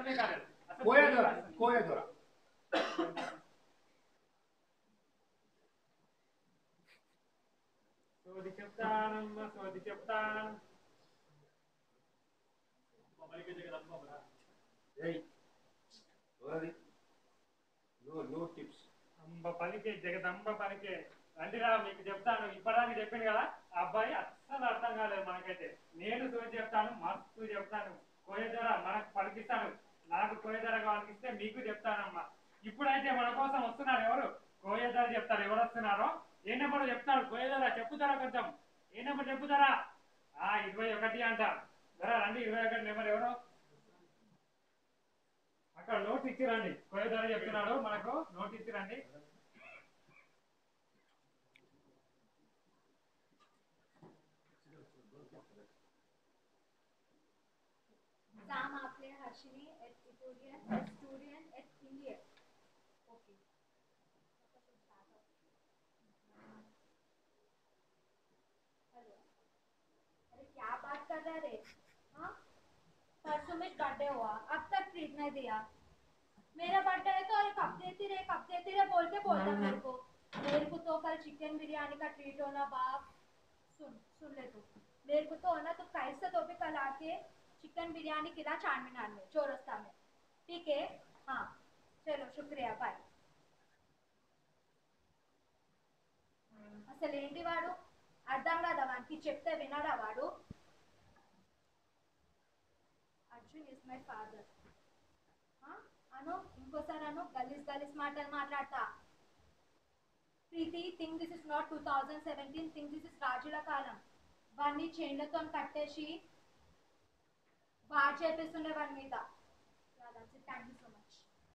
అర్థమే కాలేదు అసలు కోయదొర కోయదొర సోది చెప్తానమ్మా సోది చెప్తాను మమ్మల్ని జగదమ్మరా ఏయ్ ఎవరది నో నో టిప్స్ అంబ పలికే జగదంబ పలికే రండిరా మీకు చెప్తాను ఇప్పటిదాకా చెప్పింది కదా ఆ అబ్బాయి అస్సలు అర్థం కాలేదు మనకైతే నేను సోది చెప్తాను మస్తు చెప్తాను కోయధర మనకు పలికిస్తాను నాకు కోయధర వాళ్ళకిస్తే మీకు చెప్తానమ్మా ఇప్పుడైతే మన కోసం వస్తున్నారు ఎవరు కోయధర చెప్తారు ఎవరు వస్తున్నారో ఏ నెంబర్ చెప్తారు కోయధర చెప్పుతారా కొంచెం ఏ నెంబర్ చెప్పుతారా ఆ ఇరవై ఒకటి అంట ధర రండి ఇరవై ఒకటి నెంబర్ ఎవరు అక్కడ నోట్ ఇచ్చిరండి కోయధర చెప్తున్నాడు మనకు నోట్ ఇచ్చిరండి Sam आपले Harshini at Italian, Asturian at Indian. Okay. Hello अरे क्या बात कर रहा रे हाँ परसों में बर्थडे हुआ अब तक ट्रीट नहीं दिया मेरा बर्थडे है तो अरे कब देती रे कब देती रे बोल के बोलता मेरे को मेरे को तो कल चिकन बिरयानी का ट्रीट होना बाप सुन सुन ले तू मेरे को तो होना तो कैसे तो भी कल आके चिकन बिरयानी खिला चार मीनार में चौरस्ता में ठीक है हाँ चलो शुक्रिया बाय అసలు ఏంటి వాడు అర్థం కాదా వానికి చెప్తే వినడా వాడు అర్జున్ ఇస్ మై ఫాదర్ అను ఇంకోసారి అను గలీస్ గలీస్ మాటలు మాట్లాడతా Preethi think this is not two thousand seventeen think this is రాజుల కాలం వాడిని చైన్లతో కట్టేసి బాగా చేపిస్తుండే వాడి మీద థ్యాంక్ యూ సో మచ్